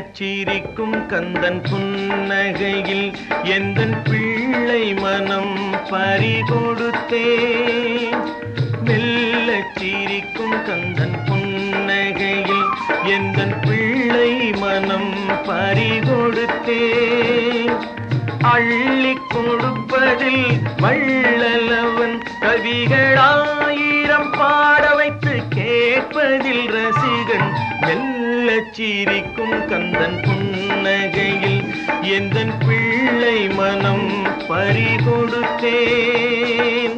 மெல்லச் சிரிக்கும் கந்தன் புன்னகையில் எந்தன் பிள்ளை மனம் பறிகொடுத்தேன் மெல்லச் சிரிக்கும் கந்தன் புன்னகையில் எந்தன் பிள்ளை மனம் பறிகொடுத்தேன் அள்ளிக் கொடுப்பதில் வள்ளலவன் கவிகளாயிரம் பாட வைத்து கேட்பதில் ரசிகன் மெல்லச் சிரிக்கும் கந்தன் புன்னகையில் எந்தன் பிள்ளை மனம் பறிகொடுத்தேன்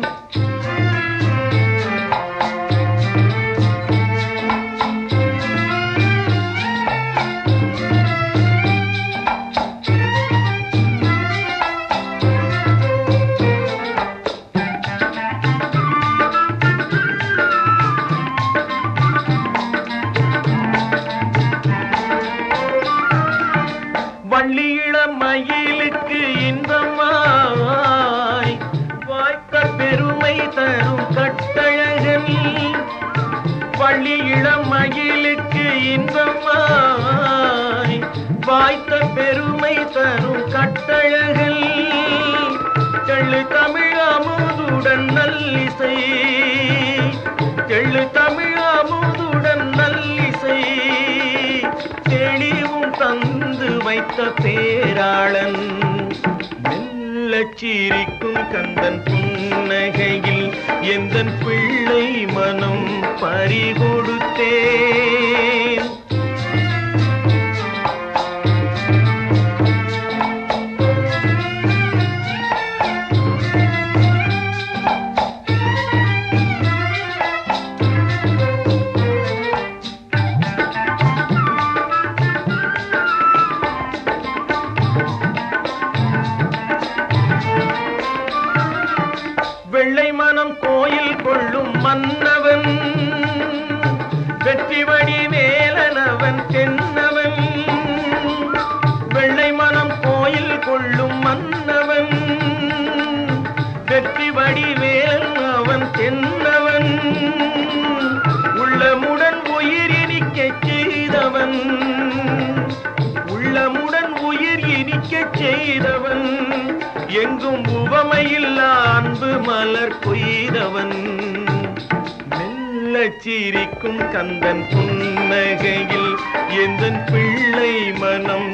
வள்ளியிள மயிலுக்கு இன்பமாய் வாய்த்த பெருமை தரும் கட்டழகன் வள்ளியிள மயிலுக்கு இன்பமாய் வாய்த்த பெருமை தரும் கட்டழகன் தெள்ளு தமிழ் அமுதுடன் நல்லிசை தெள்ளு தமிழ் அமுதுடன் நல்லிசை தெளிவும் தந்து வைத்த பேராளன் மெல்லச் சிரிக்கும் கந்தன் புன்னகையில் எந்தன் பிள்ளை மனம் பறிகொடுத்தேன் வெள்ளை மனம் கோயில் கொள்ளும் மன்னவன் வெற்றி வடி வேலனவன் தென்னவன் வெள்ளை மனம் கோயில் கொள்ளும் மன்னவன் வெற்றி வடி வேலன் அவன் தென்னவன் உள்ளமுடன் உயிர் இனிக்கச் செய்தவன் உள்ளமுடன் உயிர் இனிக்கச் செய்தவன் எங்கும் உவமையில்லா அன்பு மலர் கொய்தவன் மெல்லச் சிரிக்கும் கந்தன் புன்னகையில் எந்தன் பிள்ளை மனம்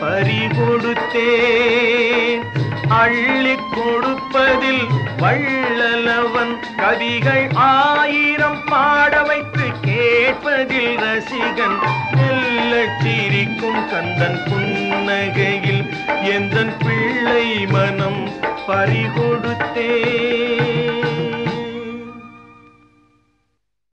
பறிகொடுத்தேன் அள்ளிக் கொடுப்பதில் வள்ளலவன் கவிகள் ஆயிரம் பாட வைத்து கேட்பதில் ரசிகன் மெல்லச் சிரிக்கும் கந்தன் புன்னகையில் எந்தன் பிள்ளை மனம் பறிகொடுத்தேன்